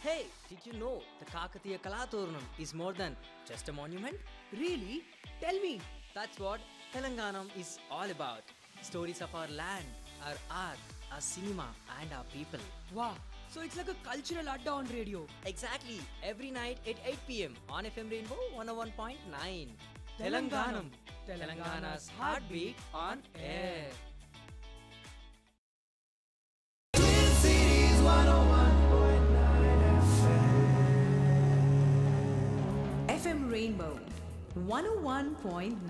Hey, did you know the Kakatiya Kalaturnam is more than just a monument? Really? Tell me. That's what Telanganam is all about. Stories of our land, our art, our cinema, and our people. Wow. So it's like a cultural adda on radio. Exactly, every night at 8 pm on FM Rainbow 101.9. Telanganam. Telangana's heartbeat on air. FM Rainbow 101.9.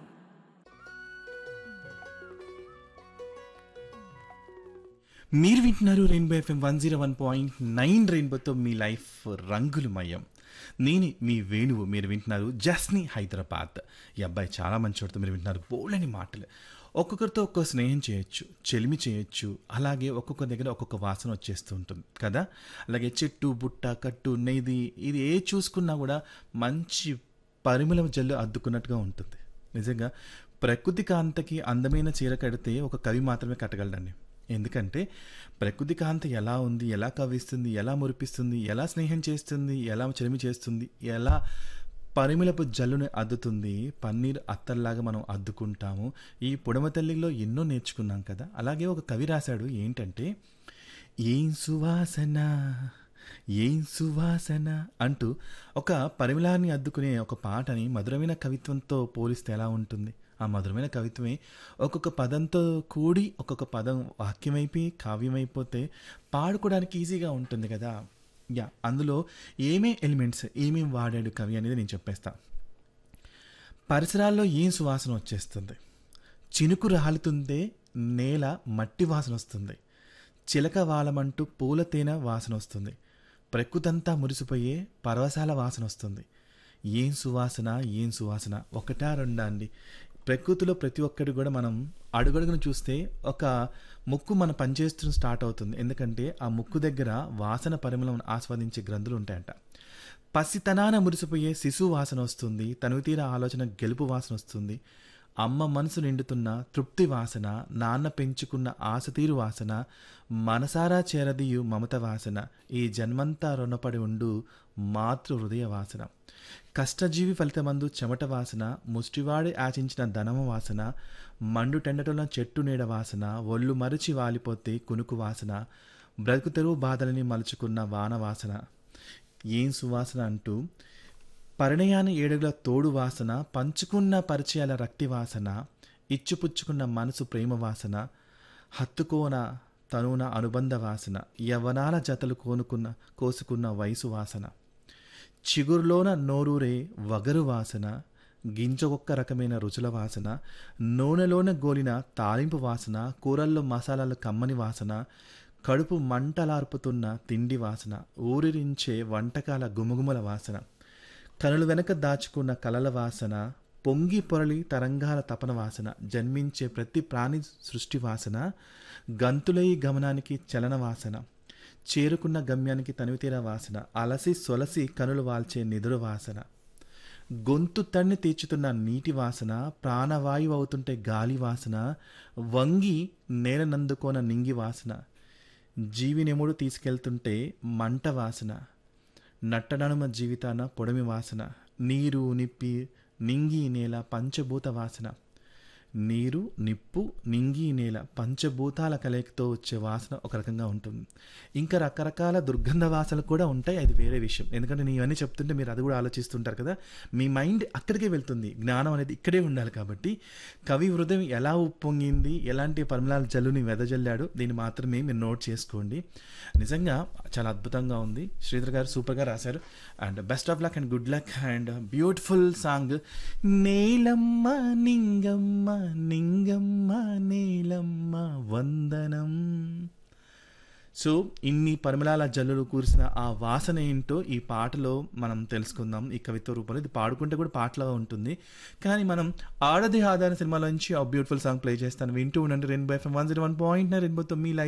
మీరు వింటున్నారు Rainbow FM one zero one point nine రెయిన్బోతో మీ life రంగులమయం నేను మీ వేణువు మీరు వింటున్నారు జస్ని హైదరాబాద్ ఈ అబ్బాయి చాలా మంచివాడితో మీరు వింటున్నారు బోలని మాటలు ఒక్కొక్కరితో ఒక్కో స్నేహం చేయొచ్చు చెలిమి చేయొచ్చు అలాగే ఒక్కొక్క దగ్గర ఒక్కొక్క వాసన వచ్చేస్తూ ఉంటుంది కదా అలాగే చెట్టు బుట్ట కట్టు నెయ్యి ఇది ఏ చూసుకున్నా కూడా మంచి పరిమళ జల్లు అద్దుకున్నట్టుగా ఉంటుంది నిజంగా ప్రకృతి కాంతకి అందమైన చీర కడితే ఒక కవి మాత్రమే కట్టగలడండి ఎందుకంటే ప్రకృతి కాంత ఎలా ఉంది ఎలా కవిస్తుంది ఎలా మురిపిస్తుంది ఎలా స్నేహం చేస్తుంది ఎలా చెలిమి చేస్తుంది ఎలా పరిమళపు జల్లుని అద్దుతుంది పన్నీర్ అత్తల్లాగా మనం అద్దుకుంటాము ఈ పుడమ తల్లిలో ఎన్నో నేర్చుకున్నాం కదా అలాగే ఒక కవి రాశాడు ఏంటంటే ఏం సువాసన ఏం సువాసన అంటూ ఒక పరిమళాన్ని అద్దుకునే ఒక పాటని మధురమైన కవిత్వంతో పోలిస్తే ఎలా ఉంటుంది ఆ మధురమైన కవిత్వమే ఒక్కొక్క పదంతో కూడి ఒక్కొక్క పదం వాక్యమైపోయి కావ్యమైపోతే పాడుకోవడానికి ఈజీగా ఉంటుంది కదా యా అందులో ఏమే ఎలిమెంట్స్ ఏమేమి వాడాడు కవి అనేది నేను చెప్పేస్తా పరిసరాల్లో ఏం సువాసన వచ్చేస్తుంది చినుకు రాలుతుందే నేల మట్టి వాసన వస్తుంది చిలక వాలమంటూ పూల తేనె వాసన వస్తుంది ప్రకృతంతా మురిసిపోయే పరవశాల వాసన వస్తుంది ఏం సువాసన ఏం సువాసన ఒకటా రెండా అండి ప్రకృతిలో ప్రతి ఒక్కటి కూడా మనం అడుగడుగును చూస్తే ఒక ముక్కు మన పనిచేస్తూ స్టార్ట్ అవుతుంది ఎందుకంటే ఆ ముక్కు దగ్గర వాసన పరిమళం ఆస్వాదించే గ్రంథులు ఉంటాయంట పసితనాన మురిసిపోయే శిశువు వాసన వస్తుంది తనుతీర ఆలోచన గెలుపు వాసన వస్తుంది అమ్మ మనసు నిండుతున్న తృప్తి వాసన నాన్న పెంచుకున్న ఆశతీరు వాసన మనసారా చేరదీయు మమత వాసన ఈ జన్మంతా రుణపడి ఉండు మాతృ హృదయ వాసన కష్టజీవి ఫలితమందు చెమట వాసన ముష్టివాడి ఆచించిన ధనమ వాసన మండు టెండటల చెట్టు నీడ వాసన ఒళ్ళు మరిచి వాలిపోతే కునుకు వాసన బ్రతుకు తెరువు బాధలని మలుచుకున్న వాన వాసన ఏం సువాసన అంటూ పరిణయాన ఏడుగుల తోడు వాసన పంచుకున్న పరిచయాల రక్తి వాసన ఇచ్చిపుచ్చుకున్న మనసు ప్రేమ వాసన హత్తుకోన తనున అనుబంధ వాసన యవనాల జతలు కోనుకున్న కోసుకున్న వయసు వాసన చిగురులోన నోరూరే వగరు వాసన గింజొక్క రకమైన రుచుల వాసన నూనెలోన గోలిన తాలింపు వాసన కూరల్లో మసాలాల కమ్మని వాసన కడుపు మంటలార్పుతున్న తిండి వాసన ఊరిరించే వంటకాల గుమగుమల వాసన కనులు వెనక దాచుకున్న కలల వాసన పొంగి పొరలి తరంగాల తపన వాసన జన్మించే ప్రతి ప్రాణి సృష్టి వాసన గంతులై గమనానికి చలన వాసన చేరుకున్న గమ్యానికి తనివితీర వాసన అలసి సొలసి కనులు వాల్చే నిదురు వాసన గొంతు తన్ని తీర్చుతున్న నీటి వాసన ప్రాణవాయువు అవుతుంటే గాలి వాసన వంగి నేలనందుకోన నింగి వాసన జీవినెముడు తీసుకెళ్తుంటే మంట వాసన నట్టనడుమ జీవితాన పొడమి వాసన నీరు నిప్పి నింగి నేల పంచభూత వాసన నీరు నిప్పు నింగి నేల పంచభూతాల కలయికతో వచ్చే వాసన ఒక రకంగా ఉంటుంది ఇంకా రకరకాల దుర్గంధ వాసనలు కూడా ఉంటాయి అది వేరే విషయం ఎందుకంటే నేను ఇవన్నీ చెప్తుంటే మీరు అది కూడా ఆలోచిస్తుంటారు కదా మీ మైండ్ అక్కడికే వెళ్తుంది జ్ఞానం అనేది ఇక్కడే ఉండాలి కాబట్టి కవి హృదయం ఎలా ఉప్పొంగింది ఎలాంటి పరిమళాల జల్లుని వెదజల్లాడు దీన్ని మాత్రమే మీరు నోట్ చేసుకోండి నిజంగా చాలా అద్భుతంగా ఉంది శ్రీధర్ గారు సూపర్గా రాశారు and best of luck and good luck and beautiful song నేలమ్మ నింగమ్మ నింగమ్మ నేలమ్మ వందనం సో ఇన్ని పరిమళాల జల్లులు కూర్చిన ఆ వాసన ఏంటో ఈ పాటలో మనం తెలుసుకుందాం ఈ కవిత్వ రూపంలో ఇది పాడుకుంటే కూడా పాటలా ఉంటుంది కానీ మనం ఆడది ఆధార సినిమాలో నుంచి ఆ బ్యూటిఫుల్ సాంగ్ ప్లే చేస్తాను వింటూ ఉండండి Rainbow FM one zero one point రెయిన్బోతో మీ లైఫ్